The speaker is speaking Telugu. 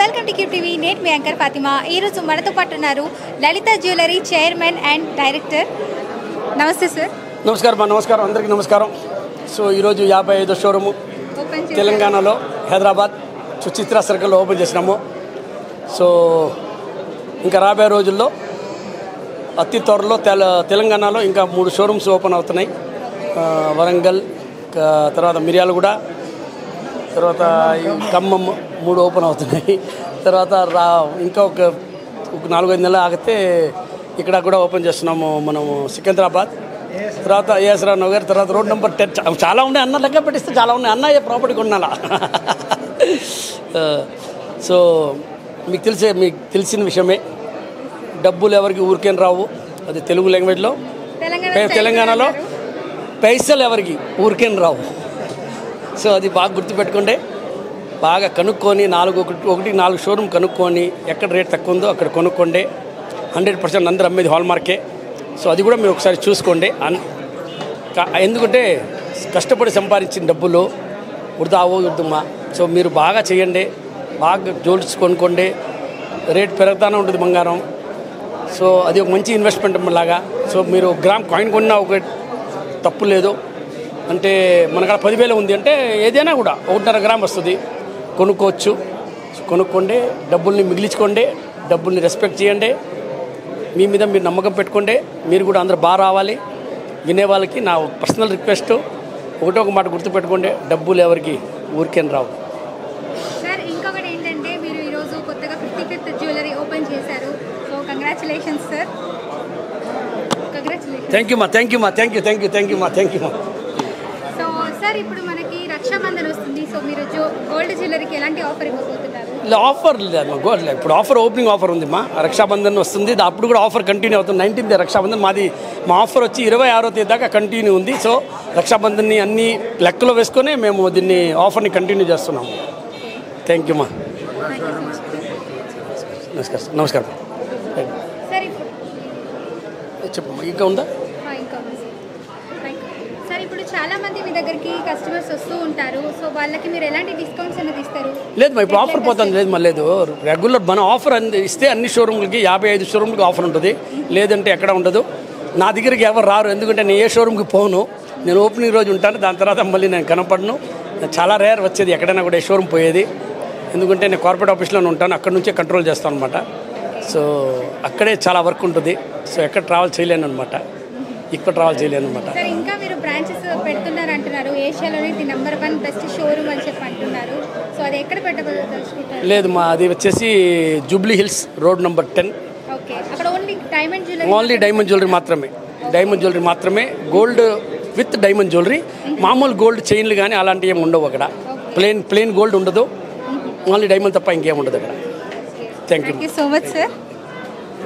వెల్కమ్ టు క్యూబ్ టీవీ నేట్ మీ యాంకర్ ఫాతిమా ఈరోజు మనతో పాటు ఉన్నారు Lalitha jewellery chairman and director నమస్తే సార్ నమస్కారం మా నమస్కారం అందరికీ నమస్కారం సో ఈరోజు యాభై ఐదో షోరూము ఓపెన్ తెలంగాణలో హైదరాబాద్ సుచిత్ర సర్కిల్లో ఓపెన్ చేసినాము సో ఇంకా రాబోయే రోజుల్లో అతి త్వరలో తెల తెలంగాణలో ఇంకా మూడు షోరూమ్స్ ఓపెన్ అవుతున్నాయి ఆ, వరంగల్ ఇంకా తర్వాత మిర్యాలగూడ తర్వాత ఈ ఖమ్మం మూడు ఓపెన్ అవుతున్నాయి తర్వాత రా ఇంకా ఒక ఒక నాలుగైదు నెలలు ఆగితే ఇక్కడ కూడా ఓపెన్ చేస్తున్నాము మనము సికింద్రాబాద్ తర్వాత ఏఎస్రావు నగర్ తర్వాత రోడ్ నెంబర్ టెన్ చా- చాలా ఉన్నాయి అన్న లెక్క పెట్టిస్తే చాలా ఉన్నాయి అన్న ఏ ప్రాపర్టీ కొన్నాలా సో మీకు తెలిసే మీకు తెలిసిన విషయమే డబ్బులు ఎవరికి ఊరికేం రావు అది తెలుగు లాంగ్వేజ్లో తెలంగాణ తెలంగాణలో పైసలు ఎవరికి ఊరికేం రావు సో అది బాగా గుర్తుపెట్టుకోండి బాగా కనుక్కొని నాలుగు ఒకటి ఒకటి నాలుగు షోరూమ్ కనుక్కొని ఎక్కడ రేట్ తక్కువ ఉందో అక్కడ కొనుక్కోండి హండ్రెడ్ పర్సెంట్ అందరూ అమ్మేది హాల్ మార్కే సో అది కూడా మీరు ఒకసారి చూసుకోండి అన్ కా- ఎందుకంటే కష్టపడి సంపాదించిన డబ్బులు వృధా అవ్వదుమ్మా సో మీరు బాగా చేయండి బాగా జోల్స్ కొనుక్కోండి రేట్ పెరుగుతూనే ఉంటుంది బంగారం సో అది ఒక మంచి ఇన్వెస్ట్మెంట్ లాగా సో మీరు గ్రామ్ కాయిన్ కొన్నా ఒక తప్పు లేదు అంటే మనకాడ పదివేలు ఉంది అంటే ఏదైనా కూడా ఒకటిన్నర గ్రామ్ వస్తుంది కొనుక్కోవచ్చు కొనుక్కోండి డబ్బుల్ని మిగిలించుకోండి డబ్బుల్ని రెస్పెక్ట్ చేయండి మీ మీద మీరు నమ్మకం పెట్టుకోండి మీరు కూడా అందరు బాగా రావాలి వినే వాళ్ళకి నా పర్సనల్ రిక్వెస్ట్ ఒకటో ఒక మాట గుర్తుపెట్టుకోండి డబ్బులు ఎవరికి ఊరికేం రావు సార్ ఇంకొకటి ఏంటంటే మీరు ఈరోజు కొత్తగా ఫిఫ్టీ ఫిఫ్త్ జ్యువెలరీ ఓపెన్ చేశారు so congratulations sir congratulations thank you మా థ్యాంక్ యూ మా thank you thank you thank you మా థ్యాంక్ యూ మా సో సార్ ఇప్పుడు మనకి రక్షాబంధన్ వస్తుంది సో మీరు జో గోల్డ్ జ్యువెలరీకి ఎలాంటి ఆఫర్ ఇవ్వబోతున్నారు ఇలా ఆఫర్ లేదు గో- లే- ఇప్పుడు ఆఫర్ ఓపెనింగ్ ఆఫర్ ఉంది మా రక్షాబంధన్ వస్తుంది దా- అప్పుడు కూడా ఆఫర్ కంటిన్యూ అవుతుంది నైన్టీన్త్ రక్షాబంధన్ మాది మా ఆఫర్ వచ్చి ఇరవై ఆరో తేదీ దాకా కంటిన్యూ ఉంది సో రక్షాబంధన్ని అన్ని లెక్కలో వేసుకొని మేము దీన్ని ఆఫర్ని కంటిన్యూ చేస్తున్నాము థ్యాంక్ యూ మా నమస్కారం నమస్కారం సార్ ఇప్పుడు చెప్పమ్మా ఇంకా ఉందా ఆ, ఇంకా ఉంది సార్. Thank you. సార్ ఇప్పుడు చాలా మంది మీ దగ్గరికి కస్టమర్స్ వస్తూ ఉంటారు సో వాళ్ళకి మీరు ఎలాంటి డిస్కౌంట్స్ అనేది ఇస్తారు లేదు మా ఇప్పుడు ఆఫర్ పోతుంది లేదు మా లేదు రెగ్యులర్ మన ఆఫర్ అంది ఇస్తే అన్ని షోరూమ్లకి యాభై ఐదు షోరూమ్లకి ఆఫర్ ఉంటుంది లేదంటే ఎక్కడ ఉండదు నా దగ్గరికి ఎవరు రారు ఎందుకంటే నేను ఏ షోరూమ్కి పోను నేను ఓపెనింగ్ రోజు ఉంటాను దాని తర్వాత మళ్ళీ నేను కనపడను చాలా రేర్ వచ్చేది ఎక్కడైనా కూడా ఏ షోరూమ్ పోయేది ఎందుకంటే నేను కార్పొరేట్ ఆఫీస్లోనే ఉంటాను అక్కడ నుంచే కంట్రోల్ చేస్తాను అనమాట సో అక్కడే చాలా వర్క్ ఉంటుంది సో ఎక్కడ ట్రావెల్ చేయలేను అనమాట ఇక్కడ ట్రావెల్ చేయలేను అనమాట సార్ ఇంకా మీరు బ్రాంచెస్ పెడుతున్నారు అంటున్నారు ఏషియాలోనే the number one best showroom అని చెప్పి అంటున్నారు సో అది ఎక్కడ పెట్టబోతున్నారు లేదు మా అది వచ్చేసి Jubilee Hills road number ten okay అక్కడ only diamond jewellery only diamond jewellery మాత్రమే డైమండ్ జ్యువెలరీ మాత్రమే గోల్డ్ విత్ డైమండ్ జ్యువెలరీ మామూలు గోల్డ్ చైన్లు కానీ అలాంటివి ఏమి ఉండవు అక్కడ ప్లెయిన్ ప్లెయిన్ గోల్డ్ ఉండదు ఓన్లీ డైమండ్ తప్ప ఇంకేం ఉండదు అక్కడ thank you thank you so much sir